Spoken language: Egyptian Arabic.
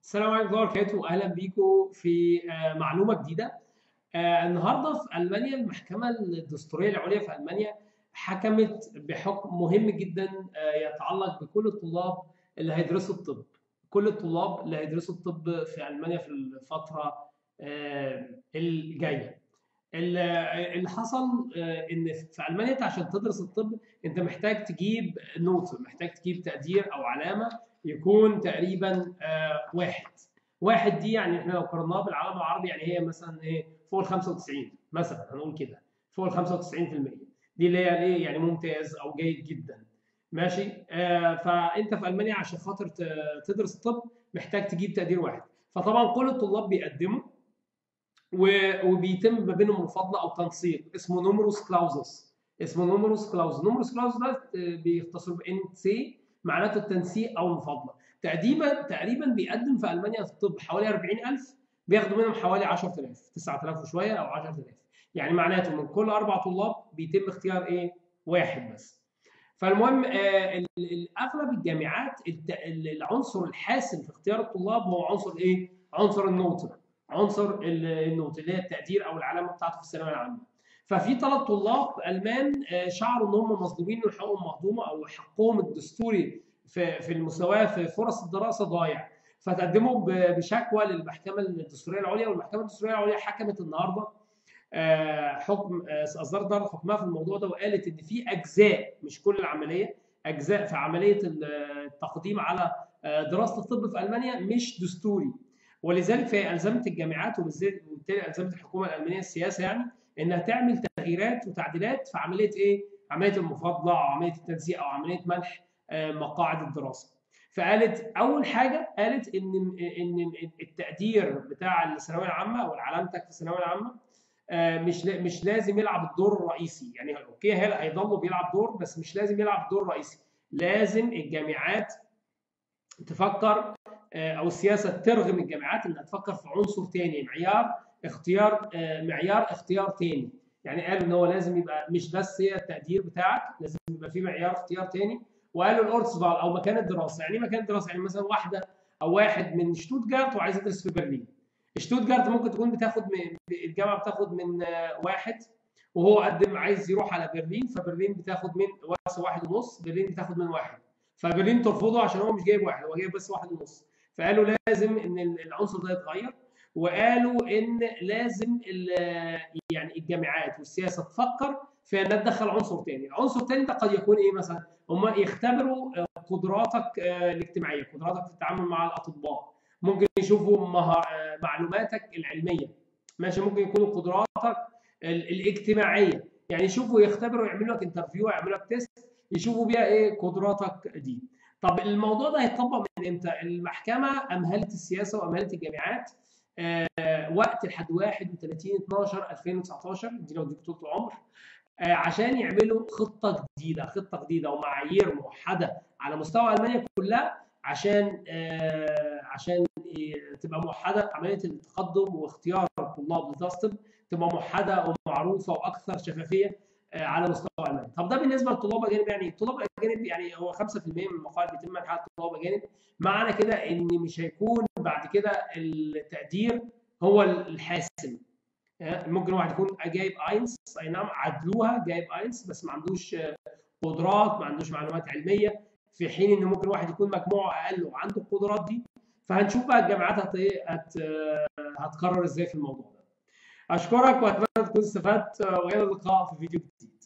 السلام عليكم ورحمة الله وبركاته أهلا بيكم في آه، معلومة جديدة آه، النهاردة في ألمانيا المحكمة الدستورية العليا في ألمانيا حكمت بحكم مهم جدا آه، يتعلق بكل الطلاب اللي هيدرسوا الطب كل الطلاب اللي هيدرسوا الطب في ألمانيا في الفترة آه، الجاية ال- اللي حصل آه، ان في المانيا انت عشان تدرس الطب انت محتاج تجيب نوت محتاج تجيب تقدير او علامه يكون تقريبا آه، واحد واحد دي يعني احنا لو قارناها بالعالم العربي يعني هي مثلا ايه فوق ال 95 مثلا هنقول كده فوق ال 95% دي اللي هي ايه يعني ممتاز او جيد جدا ماشي آه فانت في المانيا عشان خاطر ت- تدرس الطب محتاج تجيب تقدير واحد فطبعا كل الطلاب بيقدموا و- وبيتم ما بينهم مفاضله او تنسيق اسمه نومروس كلاوزس اسمه نومروس كلاوز نومروس كلاوز ده آه، بيختصر بان سي معناته التنسيق او المفاضله تقريبا تقريبا بيقدم في المانيا في الطب حوالي 40000 بياخدوا منهم حوالي 10000 9000 وشويه او 10000 يعني معناته من كل اربع طلاب بيتم اختيار ايه واحد بس فالمهم آه، ال- ال- اغلب الجامعات الت- ال- العنصر الحاسم في اختيار الطلاب هو عنصر ايه عنصر النوت عنصر ال- النوت اللي هي التقدير او العلامه بتاعته في الثانويه العامه ففي ثلاث طلاب المان آه، شعروا ان هم مظلومين وحقوقهم مهضومه او حقهم الدستوري في في المساواه في فرص الدراسه ضايع فتقدموا ب- بشكوى للمحكمه الدستوريه العليا والمحكمه الدستوريه العليا حكمت النهارده آه، حكم آه، اصدرت دار حكمها في الموضوع ده وقالت ان في اجزاء مش كل العمليه اجزاء في عمليه التقديم على آه، دراسه الطب في المانيا مش دستوري ولذلك فهي الزمت الجامعات وبالذات وبالتالي الزمت الحكومه الالمانيه السياسه يعني انها تعمل تغييرات وتعديلات في عمليه ايه؟ عمليه المفاضله او عمليه التنسيق او عمليه منح آه، مقاعد الدراسه. فقالت اول حاجه قالت ان ان التقدير بتاع الثانويه العامه او علامتك في الثانويه العامه آه، مش لا- مش لازم يلعب الدور الرئيسي يعني اوكي هي- هيضل بيلعب دور بس مش لازم يلعب الدور الرئيسي لازم الجامعات تفكر آه، او السياسه ترغم الجامعات انها تفكر في عنصر تاني معيار اختيار آه، معيار اختيار تاني يعني قالوا ان هو لازم يبقى مش بس هي التقدير بتاعك لازم يبقى في معيار اختيار تاني وقالوا الاورتسفال او مكان الدراسه يعني ايه مكان الدراسه يعني مثلا واحده او واحد من شتوتجارت وعايز يدرس في برلين شتوتجارت ممكن تكون بتاخد من الجامعه بتاخد من آه، واحد وهو قدم عايز يروح على برلين فبرلين بتاخد من وقت واحد ونص برلين بتاخد من واحد فبرلين ترفضه عشان هو مش جايب واحد هو جايب بس واحد ونص فقالوا لازم ان العنصر ده يتغير وقالوا ان لازم ال- يعني الجامعات والسياسه تفكر في انها تدخل عنصر تاني، العنصر التاني ده قد يكون ايه مثلا؟ هم يختبروا آه، قدراتك آه، الاجتماعيه، قدراتك في التعامل مع الاطباء، ممكن يشوفوا مها- آه، معلوماتك العلميه، ماشي ممكن يكونوا قدراتك ال- الاجتماعيه، يعني يشوفوا يختبروا يعملوا لك انترفيو يعملوا لك تيست يشوفوا بيها ايه قدراتك دي. طب الموضوع ده هيتطبق من امتى؟ المحكمه امهلت السياسه وامهلت الجامعات آه، وقت لحد 31 12 2019 دي لو دي طول العمر آه، عشان يعملوا خطه جديده خطه جديده ومعايير موحده على مستوى المانيا كلها عشان آه، عشان آه، تبقى موحده عمليه التقدم واختيار الطلاب لدراسه الطب تبقى موحده ومعروفه واكثر شفافيه آه، على مستوى المانيا. طب ده بالنسبه للطلاب الاجانب يعني الطلاب الاجانب يعني هو 5% من المقاعد بيتم منحها للطلاب الاجانب معنى كده ان مش هيكون بعد كده التقدير هو الحاسم يعني ممكن واحد يكون جايب اينس اي نعم عدلوها جايب اينس بس ما عندوش آه، قدرات ما عندوش معلومات علميه في حين ان ممكن واحد يكون مجموعه اقل وعنده القدرات دي فهنشوف بقى الجامعات هت إيه؟ هت آه، هتقرر ازاي في الموضوع ده اشكرك واتمنى تكون استفدت آه، والى اللقاء في فيديو جديد